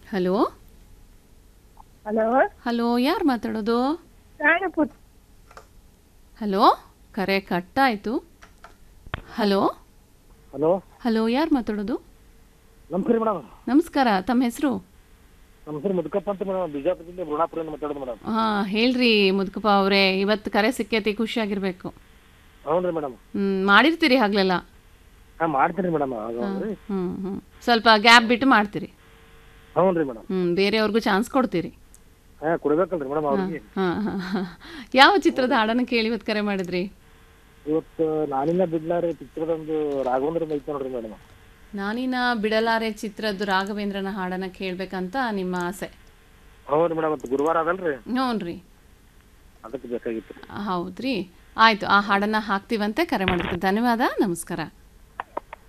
hello hello hello ಯಾರು ಮಾತಾಡೋದು ನಾನು ಪುಟ್ ಹಲೋ ಕರೆ ಕಟ್ಟಾಯಿತು ಹಲೋ ಹಲೋ ಹಲೋ ಯಾರು ಮಾತಾಡೋದು ನಮಸ್ಕಾರ ಮೇಡಮ್ ನಮಸ್ಕಾರ ತಮ್ಮ ಹೆಸರು ನಮ್ಮ ಹೆಸರು ಮುದುಕಪ್ಪ ಅಂತ ಮೇಡಮ್ ಬಿಜಾಪುರದಿಂದ ಬುರುಣಾಪುರದಿಂದ ಮಾತಾಡೋದು ಮೇಡಮ್ ಹಾಂ ಹೇಳ್ರಿ ಮುದುಕಪ್ಪ ಅವರೇ ಇವತ್ತು ಕರೆ ಸಿಕ್ಕೈತಿ ಖುಷಿಯಾಗಿರ್ಬೇಕು ಹ್ಞೂ ರೀ ಮೇಡಮ್ ಹ್ಞೂ ಮಾಡಿರ್ತೀರಿ ಹಗಲೆಲ್ಲ ಹಾಂ ಮಾಡ್ತೀನಿ ಮೇಡಮ್ ಆಗ ರೀ ಹ್ಞೂ ಹ್ಞೂ ಸ್ವಲ್ಪ ಗ್ಯಾಪ್ ಬಿಟ್ಟು ಮಾಡ್ತೀರಿ ಹ್ಞೂ ರೀ ಮೇಡಮ್ ಹ್ಞೂ ಬೇರೆಯವ್ರಿಗೂ ಚಾನ್ಸ್ ಕೊಡ್ತೀರಿ ಹಾಂ ಕೊಡ್ಬೇಕಲ್ರಿ ಮೇಡಮ್ ಅವ್ರಿಗೆ ಹಾಂ ಹಾಂ ಹಾಂ ಯಾವ ಚಿತ್ರದ ಹಾಡನ್ನು ಕೇಳಿ ಇವತ್ತು ಕರೆ ಮಾಡಿದ್ರಿ ಇವತ್ತು ನಾನಿನ್ನ ಬಿಡ್ಲಾರಿ ಪಿಕ್ಚರ್ದೊಂದು ರಾಘವೇಂದ್ರ ಐತೆ ನೋಡ್ರಿ ಮೇಡಮ್ ನಾನಿನ ಬಿಡಲಾರೆ ಚಿತ್ರದ್ದು ರಾಘವೇಂದ್ರನ ಹಾಡನ್ನು ಕೇಳಬೇಕಂತ ನಿಮ್ಮ ಆಸೆ ಹ್ಞೂ ರೀ ಮೇಡಮ್ ಇವತ್ತು ಗುರುವಾರ ಅದಲ್ರಿ ಹ್ಞೂ ರೀ ಅದಕ್ಕೆ ಬೇಕಾಗಿತ್ತು ರೀ ಹೌದ್ರಿ ಆಯಿತು ಆ ಹಾಡನ್ನು ಹಾಕ್ತೀವಂತೆ ಕರೆ ಮಾಡೋದಕ್ಕೆ ಧನ್ಯವಾದ ನಮಸ್ಕಾರ